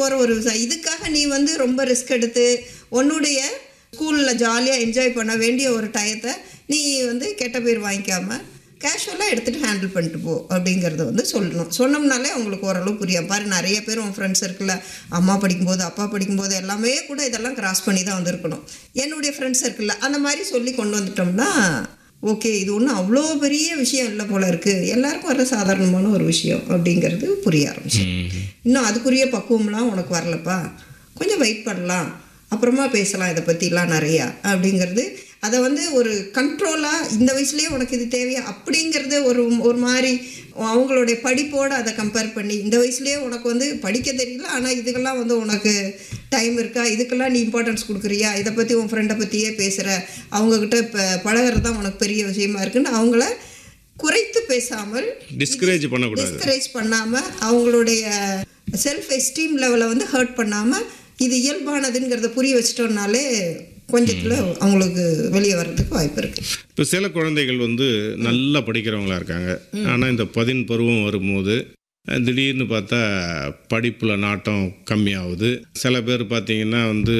போகிற ஒரு விஷயம் இதுக்காக நீ வந்து ரொம்ப ரிஸ்க் எடுத்து உன்னுடைய ஸ்கூலில் ஜாலியாக என்ஜாய் பண்ண வேண்டிய ஒரு டயத்தை நீ வந்து கெட்ட பேர் வாங்கிக்காம கேஷுவலாக எடுத்துகிட்டு ஹேண்டில் பண்ணிட்டு போ அப்படிங்கிறத வந்து சொல்லணும் சொன்னோம்னாலே அவங்களுக்கு ஓரளவு புரியும் பாரு நிறைய பேர் உன் ஃப்ரெண்ட்ஸ் இருக்குல்ல அம்மா படிக்கும்போது அப்பா படிக்கும்போது எல்லாமே கூட இதெல்லாம் கிராஸ் பண்ணி தான் வந்திருக்கணும் என்னுடைய ஃப்ரெண்ட்ஸ் இருக்குல்ல அந்த மாதிரி சொல்லி கொண்டு வந்துட்டோம்னா ஓகே இது ஒன்றும் அவ்வளோ பெரிய விஷயம் இல்லை போல இருக்குது எல்லாருக்கும் வர சாதாரணமான ஒரு விஷயம் அப்படிங்கிறது புரிய ஆரம்பிச்சு இன்னும் அதுக்குரிய பக்குவம்லாம் உனக்கு வரலப்பா கொஞ்சம் வெயிட் பண்ணலாம் அப்புறமா பேசலாம் இதை பற்றிலாம் நிறையா அப்படிங்கிறது அதை வந்து ஒரு கண்ட்ரோலாக இந்த வயசுலேயே உனக்கு இது தேவையா அப்படிங்கிறத ஒரு ஒரு மாதிரி அவங்களுடைய படிப்போடு அதை கம்பேர் பண்ணி இந்த வயசுலேயே உனக்கு வந்து படிக்க தெரியல ஆனால் இதுக்கெல்லாம் வந்து உனக்கு டைம் இருக்கா இதுக்கெல்லாம் நீ இம்பார்ட்டன்ஸ் கொடுக்குறியா இதை பற்றி உன் ஃப்ரெண்டை பற்றியே பேசுகிற அவங்கக்கிட்ட இப்போ பழகிறது தான் உனக்கு பெரிய விஷயமா இருக்குன்னு அவங்கள குறைத்து பேசாமல் டிஸ்கரேஜ் பண்ணக்கூடாது டிஸ்கரேஜ் பண்ணாமல் அவங்களுடைய செல்ஃப் எஸ்டீம் லெவலை வந்து ஹர்ட் பண்ணாமல் இது இயல்பானதுங்கிறத புரிய வச்சிட்டோம்னாலே கொஞ்சத்தில் அவங்களுக்கு வெளியே வர்றதுக்கு வாய்ப்பு இருக்குது இப்போ சில குழந்தைகள் வந்து நல்லா படிக்கிறவங்களா இருக்காங்க ஆனால் இந்த பதின் பருவம் வரும்போது அஹ், திடீர்னு பார்த்தா படிப்பில் நாட்டம் கம்மியாகுது சில பேர் பார்த்தீங்கன்னா வந்து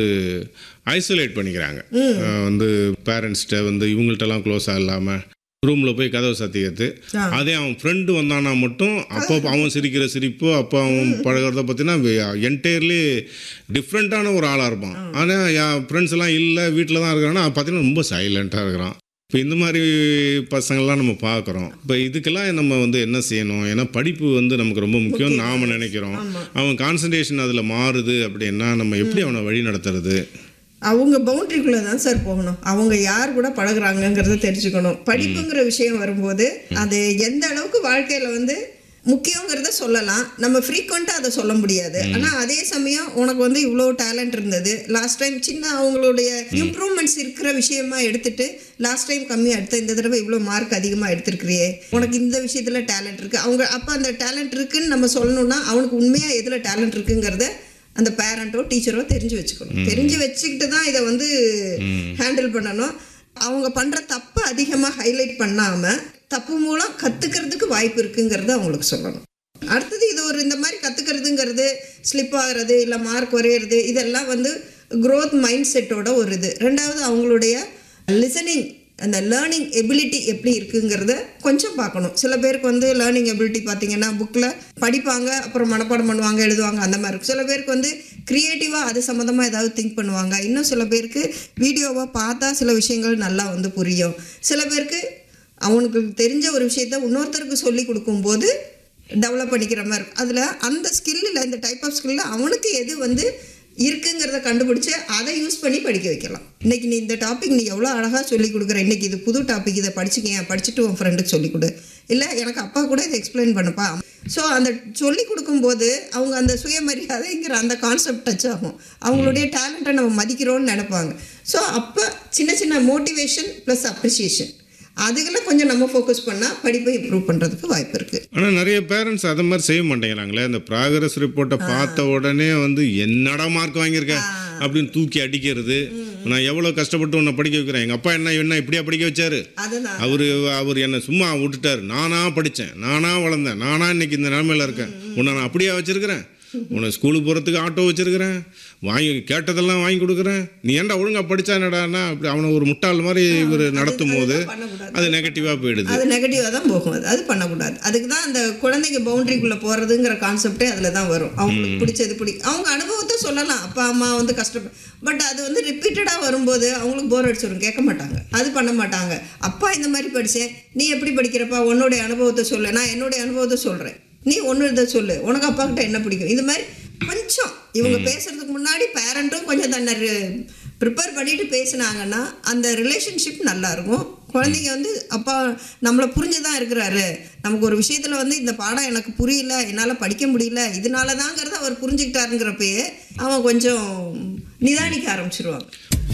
ஐசோலேட் பண்ணிக்கிறாங்க அஹ், வந்து பேரண்ட்ஸ்கிட்ட வந்து இவங்கள்ட்டலாம் க்ளோஸாக இல்லாமல் ரூமில் போய் கதவை சத்திக்கிறது ஆ. அதே அவன் ஃப்ரெண்டு வந்தானா மட்டும் அப்போ அவன் சிரிக்கிற சிரிப்பு அப்போ அவன் பழகிறத பார்த்தீங்கன்னா என்டையர்லி டிஃப்ரெண்ட்டான ஒரு ஆளாக இருப்பான் ஆனால் என் ஃப்ரெண்ட்ஸ் எல்லாம் இல்லை வீட்டில் தான் இருக்கிறான்னா பார்த்தீங்கன்னா ரொம்ப சைலண்ட்டாக இருக்கிறான் இப்போ இந்த மாதிரி பசங்கள்லாம் நம்ம பார்க்குறோம் இப்போ இதுக்கெல்லாம் நம்ம வந்து என்ன செய்யணும் ஏன்னா படிப்பு வந்து நமக்கு ரொம்ப முக்கியம் நாம நினைக்கிறோம் அவன் கான்சன்ட்ரேஷன் அதில் மாறுது அப்படின்னா நம்ம எப்படி அவனை வழி நடத்துறது அவங்க பவுண்டரிக்குள்ளே தான் சார் போகணும் அவங்க யார் கூட பழகுறாங்கங்கிறத தெரிஞ்சுக்கணும் படிப்புங்கிற விஷயம் வரும்போது அது எந்த அளவுக்கு வாழ்க்கையில் வந்து முக்கியங்கிறத சொல்லலாம் நம்ம ஃப்ரீக்வெண்ட்டாக அதை சொல்ல முடியாது ஆனால் அதே சமயம் உனக்கு வந்து இவ்வளோ டேலண்ட் இருந்தது லாஸ்ட் டைம் சின்ன அவங்களுடைய இம்ப்ரூவ்மெண்ட்ஸ் இருக்கிற விஷயமா எடுத்துட்டு லாஸ்ட் டைம் கம்மியாக எடுத்த இந்த தடவை இவ்வளோ மார்க் அதிகமாக எடுத்திருக்கிறியே உனக்கு இந்த விஷயத்தில் டேலண்ட் இருக்குது அவங்க அப்போ அந்த டேலண்ட் இருக்குன்னு நம்ம சொல்லணும்னா அவனுக்கு உண்மையாக எதில் டேலண்ட் இருக்குங்கிறத அந்த பேரண்ட்டோ டீச்சரோ தெரிஞ்சு வச்சுக்கணும் தெரிஞ்சு வச்சுக்கிட்டு தான் இதை வந்து ஹேண்டில் பண்ணணும் அவங்க பண்ணுற தப்பை அதிகமாக ஹைலைட் பண்ணாமல் தப்பு மூலம் கற்றுக்கிறதுக்கு வாய்ப்பு இருக்குங்கிறத அவங்களுக்கு சொல்லணும் அடுத்தது இது ஒரு இந்த மாதிரி கற்றுக்கிறதுங்கிறது ஸ்லிப் ஆகிறது இல்லை மார்க் குறையிறது இதெல்லாம் வந்து growth மைண்ட் செட்டோட ஒரு இது ரெண்டாவது அவங்களுடைய லிசனிங் அந்த லேர்னிங் எபிலிட்டி எப்படி இருக்குங்கிறத கொஞ்சம் பார்க்கணும் சில பேருக்கு வந்து லேர்னிங் எபிலிட்டி பார்த்தீங்கன்னா புக்கில் படிப்பாங்க அப்புறம் மனப்பாடம் பண்ணுவாங்க எழுதுவாங்க அந்த மாதிரி இருக்கும் சில பேருக்கு வந்து க்ரியேட்டிவாக அது சம்மந்தமாக ஏதாவது திங்க் பண்ணுவாங்க இன்னும் சில பேருக்கு வீடியோவை பார்த்தா சில விஷயங்கள் நல்லா வந்து புரியும் சில பேருக்கு அவனுக்கு தெரிஞ்ச ஒரு விஷயத்த இன்னொருத்தருக்கு சொல்லி கொடுக்கும்போது டெவலப் பண்ணிக்கிற மாதிரி இருக்கும் அதில் அந்த ஸ்கில்லில் இந்த டைப் ஆஃப் ஸ்கில்லில் அவனுக்கு எது வந்து இருக்குங்கிறத கண்டுபிடிச்சு அதை யூஸ் பண்ணி படிக்க வைக்கலாம் இன்னைக்கு நீ இந்த டாபிக் நீ எவ்வளோ அழகாக சொல்லி கொடுக்குற இன்னைக்கு இது புது டாபிக் இதை படிச்சுக்கேன் படிச்சுட்டு உன் ஃப்ரெண்டுக்கு சொல்லிக் கொடு இல்லை எனக்கு அப்பா கூட இதை எக்ஸ்பிளைன் பண்ணுப்பா ஸோ அந்த சொல்லி கொடுக்கும்போது அவங்க அந்த சுயமரியாதைங்கிற அந்த கான்செப்ட் டச் ஆகும் அவங்களுடைய டேலண்ட்டை நம்ம மதிக்கிறோம்னு நினைப்பாங்க ஸோ அப்போ சின்ன சின்ன மோட்டிவேஷன் ப்ளஸ் அப்ரிசியேஷன் அதுகளை கொஞ்சம் நம்ம ஃபோக்கஸ் பண்ணால் படிப்பை இம்ப்ரூவ் பண்ணுறதுக்கு வாய்ப்பு இருக்குது ஆனால் நிறைய பேரண்ட்ஸ் அதை மாதிரி செய்ய மாட்டேங்கிறாங்களே இந்த ப்ராக்ரஸ் ரிப்போர்ட்டை பார்த்த உடனே வந்து என்னடா மார்க் வாங்கியிருக்க அப்படின்னு தூக்கி அடிக்கிறது நான் எவ்வளோ கஷ்டப்பட்டு உன்னை படிக்க வைக்கிறேன் எங்கள் அப்பா என்ன என்ன இப்படியா படிக்க வச்சாரு அதுதான் அவர் அவர் என்னை சும்மா விட்டுட்டார் நானா படித்தேன் நானா வளர்ந்தேன் நானா இன்னைக்கு இந்த நிலமையில இருக்கேன் உன்னை நான் அப்படியா வச்சிருக்கிறேன் உன்னை ஸ்கூலுக்கு போகிறதுக்கு ஆட்டோ வச்சிருக்கிறேன் வாங்கி கேட்டதெல்லாம் வாங்கி கொடுக்குறேன் நீ ஏன்டா ஒழுங்காக படிச்சா என்னடான்னா அப்படி அவனை ஒரு முட்டாள் மாதிரி இவர் நடத்தும் போது பண்ணக்கூடாது அது நெகட்டிவாக போயிடுது அது நெகட்டிவாக தான் போகும் அது அது பண்ணக்கூடாது அதுக்கு தான் அந்த குழந்தைங்க பவுண்டரிக்குள்ளே போகிறதுங்கிற கான்செப்டே அதில் தான் வரும் அவங்களுக்கு பிடிச்சது பிடி அவங்க அனுபவத்தை சொல்லலாம் அப்பா அம்மா வந்து கஷ்டப்ப பட் அது வந்து ரிப்பீட்டடாக வரும்போது அவங்களுக்கு போர் அடிச்சிடும் கேட்க மாட்டாங்க அது பண்ண மாட்டாங்க அப்பா இந்த மாதிரி படித்தேன் நீ எப்படி படிக்கிறப்பா உன்னுடைய அனுபவத்தை சொல்லு நான் என்னுடைய அனுபவத்தை சொல்கிறேன் நீ ஒன்று இதை சொல்லு உனக்கு அப்பா கிட்ட என்ன பிடிக்கும் இது மாதிரி கொஞ்சம் இவங்க பேசுறதுக்கு முன்னாடி பேரண்ட்டும் கொஞ்சம் தன்னை ப்ரிப்பேர் பண்ணிட்டு பேசுனாங்கன்னா அந்த ரிலேஷன்ஷிப் நல்லா இருக்கும் குழந்தைங்க வந்து அப்பா நம்மளை புரிஞ்சு தான் இருக்கிறாரு நமக்கு ஒரு விஷயத்தில் வந்து இந்த பாடம் எனக்கு புரியல என்னால் படிக்க முடியல இதனால தாங்கிறத அவர் புரிஞ்சுக்கிட்டாருங்கிறப்பயே அவன் கொஞ்சம் நிதானிக்க ஆரம்பிச்சிருவாங்க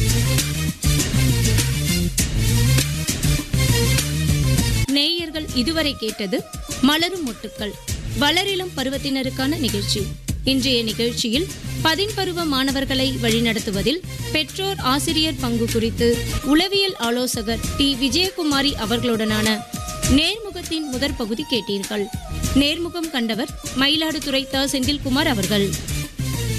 நேயர்கள் இதுவரை கேட்டது மலரும் மொட்டுக்கள் வளரிளம் பருவத்தினருக்கான நிகழ்ச்சி இன்றைய நிகழ்ச்சியில் பதின்பருவ மாணவர்களை வழிநடத்துவதில் பெற்றோர் ஆசிரியர் பங்கு குறித்து உளவியல் ஆலோசகர் டி விஜயகுமாரி அவர்களுடனான நேர்முகத்தின் முதற் பகுதி கேட்டீர்கள் நேர்முகம் கண்டவர் மயிலாடுதுறை த செந்தில்குமார் அவர்கள்